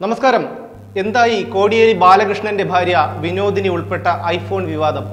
നമസ്കാരം എന്തായി കോടിയേരി ബാലകൃഷ്ണന്റെ ഭാര്യ വിനോദിനി ഉൾപ്പെട്ട ഐഫോൺ വിവാദം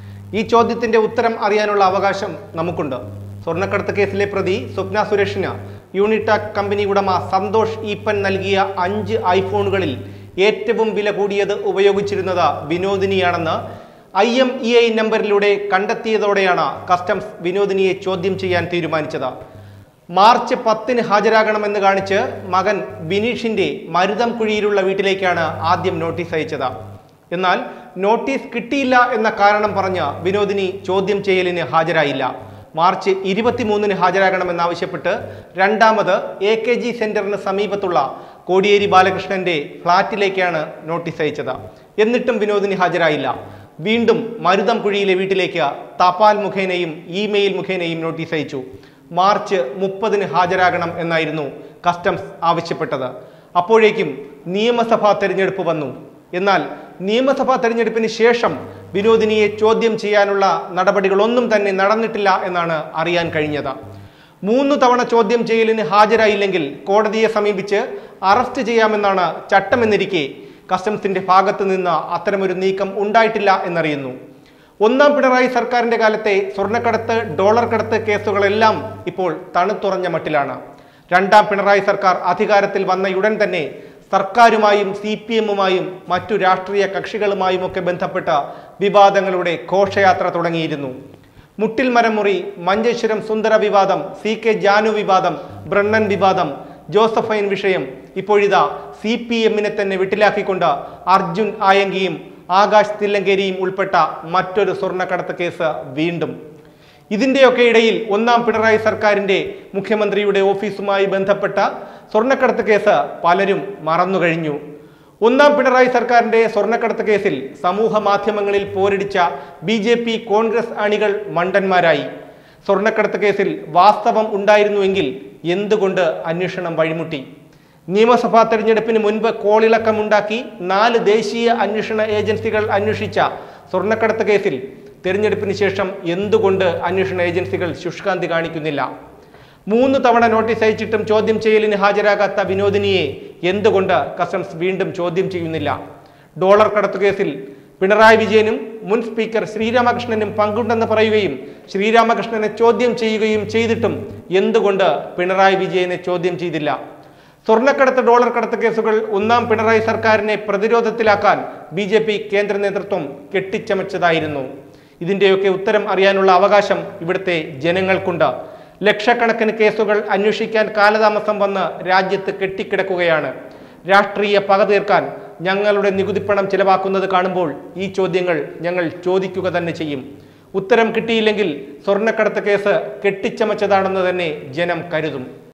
ഈ ചോദ്യത്തിന്റെ ഉത്തരം അറിയാനുള്ള അവകാശം നമുക്കുണ്ട് സ്വർണ്ണക്കടത്ത് കേസിലെ പ്രതി സ്വപ്ന സുരേഷിന് യൂണിടാക് കമ്പനി ഉടമ സന്തോഷ് ഈപ്പൻ നൽകിയ അഞ്ച് ഐഫോണുകളിൽ ഏറ്റവും വില കൂടിയത് ഉപയോഗിച്ചിരുന്നത് വിനോദിനിയാണെന്ന് ഐ എം ഇ ഐ നമ്പറിലൂടെ കണ്ടെത്തിയതോടെയാണ് കസ്റ്റംസ് വിനോദിനിയെ ചോദ്യം ചെയ്യാൻ തീരുമാനിച്ചത് മാർച്ച് പത്തിന് ഹാജരാകണമെന്ന് കാണിച്ച് മകൻ ബിനീഷിന്റെ മരുതം കുഴിയിലുള്ള വീട്ടിലേക്കാണ് ആദ്യം നോട്ടീസ് അയച്ചത് എന്നാൽ നോട്ടീസ് കിട്ടിയില്ല എന്ന കാരണം പറഞ്ഞ് വിനോദിനി ചോദ്യം ചെയ്യലിന് ഹാജരായില്ല മാർച്ച് ഇരുപത്തിമൂന്നിന് ഹാജരാകണമെന്നാവശ്യപ്പെട്ട് രണ്ടാമത് എ കെ ജി സെന്ററിന് സമീപത്തുള്ള കോടിയേരി ബാലകൃഷ്ണന്റെ ഫ്ളാറ്റിലേക്കാണ് നോട്ടീസ് അയച്ചത് എന്നിട്ടും വിനോദിനി ഹാജരായില്ല വീണ്ടും മരുതം കുഴിയിലെ വീട്ടിലേക്ക് തപാൽ മുഖേനയും ഇമെയിൽ മുഖേനയും നോട്ടീസ് അയച്ചു മാർച്ച് മുപ്പതിന് ഹാജരാകണം എന്നായിരുന്നു കസ്റ്റംസ് ആവശ്യപ്പെട്ടത് അപ്പോഴേക്കും നിയമസഭാ തെരഞ്ഞെടുപ്പ് വന്നു എന്നാൽ നിയമസഭാ തെരഞ്ഞെടുപ്പിന് ശേഷം വിനോദിനിയെ ചോദ്യം ചെയ്യാനുള്ള നടപടികളൊന്നും തന്നെ നടന്നിട്ടില്ല എന്നാണ് അറിയാൻ കഴിഞ്ഞത് മൂന്ന് തവണ ചോദ്യം ചെയ്യലിന് ഹാജരായില്ലെങ്കിൽ കോടതിയെ സമീപിച്ച് അറസ്റ്റ് ചെയ്യാമെന്നാണ് ചട്ടമെന്നിരിക്കെ കസ്റ്റംസിന്റെ ഭാഗത്ത് നിന്ന് അത്തരമൊരു നീക്കം ഉണ്ടായിട്ടില്ല എന്നറിയുന്നു ഒന്നാം പിണറായി സർക്കാരിന്റെ കാലത്തെ സ്വർണ്ണക്കടത്ത് ഡോളർ കടത്ത് കേസുകളെല്ലാം ഇപ്പോൾ തണുത്തുറഞ്ഞ മട്ടിലാണ് രണ്ടാം പിണറായി സർക്കാർ അധികാരത്തിൽ വന്നയുടൻ തന്നെ സർക്കാരുമായും സി പി എമ്മുമായും മറ്റു രാഷ്ട്രീയ കക്ഷികളുമായും ഒക്കെ ബന്ധപ്പെട്ട വിവാദങ്ങളുടെ ഘോഷയാത്ര തുടങ്ങിയിരുന്നു മുട്ടിൽ മരമുറി മഞ്ചേശ്വരം സുന്ദര വിവാദം സി കെ ജാനു വിവാദം ബ്രണ്ണൻ വിവാദം ജോസഫൈൻ വിഷയം ഇപ്പോഴിതാ സി പി എമ്മിനെ തന്നെ വിട്ടിലാക്കിക്കൊണ്ട് അർജുൻ ആയങ്കിയും ആകാശ് തില്ലങ്കേരിയും ഉൾപ്പെട്ട മറ്റൊരു സ്വർണ്ണക്കടത്ത് കേസ് വീണ്ടും ഇതിന്റെയൊക്കെ ഇടയിൽ ഒന്നാം പിണറായി സർക്കാരിന്റെ മുഖ്യമന്ത്രിയുടെ ഓഫീസുമായി ബന്ധപ്പെട്ട സ്വർണ്ണക്കടത്ത് കേസ് പലരും മറന്നുകഴിഞ്ഞു ഒന്നാം പിണറായി സർക്കാരിന്റെ സ്വർണ്ണക്കടത്ത് കേസിൽ സമൂഹ മാധ്യമങ്ങളിൽ പോരടിച്ച ബി ജെ പി കോൺഗ്രസ് അണികൾ മണ്ടന്മാരായി സ്വർണ്ണക്കടത്ത് കേസിൽ വാസ്തവം ഉണ്ടായിരുന്നുവെങ്കിൽ എന്തുകൊണ്ട് അന്വേഷണം വഴിമുട്ടി നിയമസഭാ തെരഞ്ഞെടുപ്പിന് മുൻപ് കോളിളക്കമുണ്ടാക്കി നാല് ദേശീയ അന്വേഷണ ഏജൻസികൾ അന്വേഷിച്ച സ്വർണ്ണക്കടത്ത് കേസിൽ തെരഞ്ഞെടുപ്പിന് ശേഷം എന്തുകൊണ്ട് അന്വേഷണ ഏജൻസികൾ ശുഷ്കാന്തി കാണിക്കുന്നില്ല മൂന്ന് തവണ നോട്ടീസ് അയച്ചിട്ടും ചോദ്യം ചെയ്യലിന് ഹാജരാകാത്ത വിനോദിനിയെ എന്തുകൊണ്ട് കസ്റ്റംസ് വീണ്ടും ചോദ്യം ചെയ്യുന്നില്ല ഡോളർ കടത്തു കേസിൽ പിണറായി വിജയനും മുൻ സ്പീക്കർ ശ്രീരാമകൃഷ്ണനും പങ്കുണ്ടെന്ന് പറയുകയും ശ്രീരാമകൃഷ്ണനെ ചോദ്യം ചെയ്യുകയും ചെയ്തിട്ടും എന്തുകൊണ്ട് പിണറായി വിജയനെ ചോദ്യം ചെയ്തില്ല സ്വർണ്ണക്കടത്ത് ഡോളർ കടത്ത് കേസുകൾ ഒന്നാം പിണറായി സർക്കാരിനെ പ്രതിരോധത്തിലാക്കാൻ ബി ജെ പി കേന്ദ്ര നേതൃത്വം കെട്ടിച്ചമച്ചതായിരുന്നു ഇതിന്റെയൊക്കെ ഉത്തരം അറിയാനുള്ള അവകാശം ഇവിടുത്തെ ജനങ്ങൾക്കുണ്ട് ലക്ഷക്കണക്കിന് കേസുകൾ അന്വേഷിക്കാൻ കാലതാമസം വന്ന് രാജ്യത്ത് കെട്ടിക്കിടക്കുകയാണ് രാഷ്ട്രീയ പക തീർക്കാൻ ഞങ്ങളുടെ നികുതിപ്പണം ചിലവാക്കുന്നത് കാണുമ്പോൾ ഈ ചോദ്യങ്ങൾ ഞങ്ങൾ ചോദിക്കുക തന്നെ ചെയ്യും ഉത്തരം കിട്ടിയില്ലെങ്കിൽ സ്വർണ്ണക്കടത്ത് കേസ് കെട്ടിച്ചമച്ചതാണെന്ന് തന്നെ ജനം കരുതും